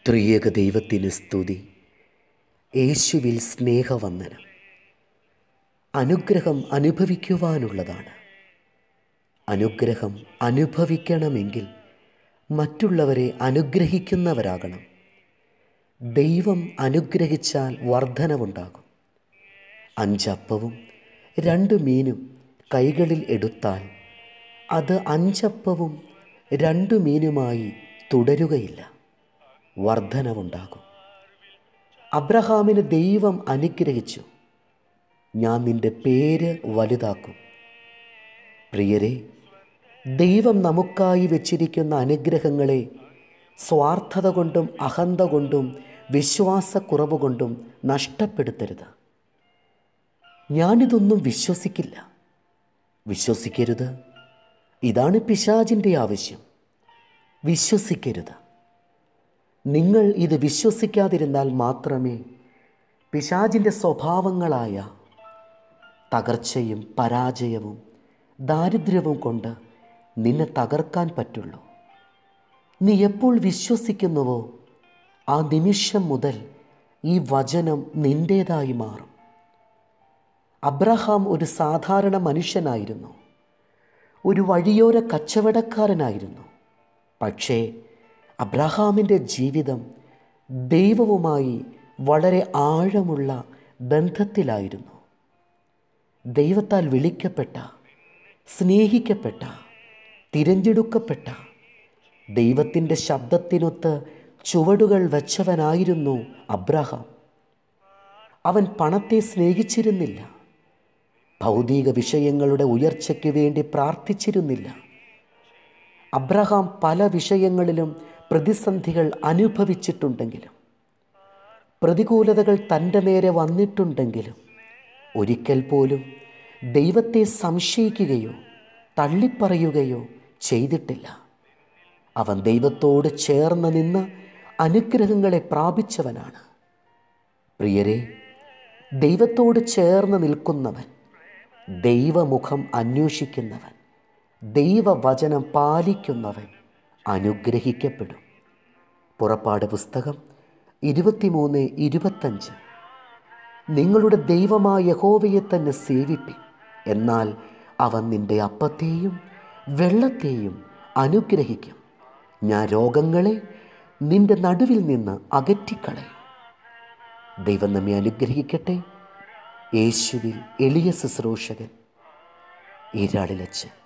ത്രിയേക ദൈവത്തിന് സ്തുതി യേശുവിൽ സ്നേഹവന്ദനം അനുഗ്രഹം അനുഭവിക്കുവാനുള്ളതാണ് അനുഗ്രഹം അനുഭവിക്കണമെങ്കിൽ മറ്റുള്ളവരെ അനുഗ്രഹിക്കുന്നവരാകണം ദൈവം അനുഗ്രഹിച്ചാൽ വർധനവുണ്ടാകും അഞ്ചപ്പവും രണ്ട് മീനും കൈകളിൽ എടുത്താൽ അത് അഞ്ചപ്പവും രണ്ട് മീനുമായി തുടരുകയില്ല വർധനവുണ്ടാകും അബ്രഹാമിന് ദൈവം അനുഗ്രഹിച്ചു ഞാൻ നിന്റെ പേര് വലുതാക്കും പ്രിയരെ ദൈവം നമുക്കായി വെച്ചിരിക്കുന്ന അനുഗ്രഹങ്ങളെ സ്വാർത്ഥത കൊണ്ടും അഹന്ത കൊണ്ടും വിശ്വാസക്കുറവ് കൊണ്ടും നഷ്ടപ്പെടുത്തരുത് ഞാനിതൊന്നും വിശ്വസിക്കില്ല വിശ്വസിക്കരുത് ഇതാണ് പിശാചിൻ്റെ ആവശ്യം വിശ്വസിക്കരുത് നിങ്ങൾ ഇത് വിശ്വസിക്കാതിരുന്നാൽ മാത്രമേ പിശാചിൻ്റെ സ്വഭാവങ്ങളായ തകർച്ചയും പരാജയവും ദാരിദ്ര്യവും കൊണ്ട് നിന്നെ തകർക്കാൻ പറ്റുള്ളൂ നീ എപ്പോൾ വിശ്വസിക്കുന്നുവോ ആ നിമിഷം മുതൽ ഈ വചനം നിൻ്റേതായി മാറും അബ്രഹാം ഒരു സാധാരണ മനുഷ്യനായിരുന്നു ഒരു വഴിയോര കച്ചവടക്കാരനായിരുന്നു പക്ഷേ അബ്രഹാമിൻ്റെ ജീവിതം ദൈവവുമായി വളരെ ആഴമുള്ള ബന്ധത്തിലായിരുന്നു ദൈവത്താൽ വിളിക്കപ്പെട്ട സ്നേഹിക്കപ്പെട്ട തിരഞ്ഞെടുക്കപ്പെട്ട ദൈവത്തിൻ്റെ ശബ്ദത്തിനൊത്ത് ചുവടുകൾ വച്ചവനായിരുന്നു അബ്രഹാം അവൻ പണത്തെ സ്നേഹിച്ചിരുന്നില്ല ഭൗതിക വിഷയങ്ങളുടെ ഉയർച്ചയ്ക്ക് വേണ്ടി പ്രാർത്ഥിച്ചിരുന്നില്ല അബ്രഹാം പല വിഷയങ്ങളിലും പ്രതിസന്ധികൾ അനുഭവിച്ചിട്ടുണ്ടെങ്കിലും പ്രതികൂലതകൾ തൻ്റെ നേരെ വന്നിട്ടുണ്ടെങ്കിലും ഒരിക്കൽ പോലും ദൈവത്തെ സംശയിക്കുകയോ തള്ളിപ്പറയുകയോ ചെയ്തിട്ടില്ല അവൻ ദൈവത്തോട് ചേർന്ന് നിന്ന് അനുഗ്രഹങ്ങളെ പ്രാപിച്ചവനാണ് പ്രിയരെ ദൈവത്തോട് ചേർന്ന് നിൽക്കുന്നവൻ ദൈവമുഖം അന്വേഷിക്കുന്നവൻ ദൈവവചനം പാലിക്കുന്നവൻ അനുഗ്രഹിക്കപ്പെടും പുറപ്പാട് പുസ്തകം ഇരുപത്തിമൂന്ന് ഇരുപത്തഞ്ച് നിങ്ങളുടെ ദൈവമായ യഹോവയെ തന്നെ സേവിപ്പിൻ എന്നാൽ അവൻ നിന്റെ അപ്പത്തെയും വെള്ളത്തെയും അനുഗ്രഹിക്കും ഞാൻ രോഗങ്ങളെ നിന്റെ നടുവിൽ നിന്ന് അകറ്റിക്കളയും ദൈവം നമ്മെ അനുഗ്രഹിക്കട്ടെ യേശുവിൽ എളിയ ശുശ്രൂഷകൻ ഈരാളിലച്ച്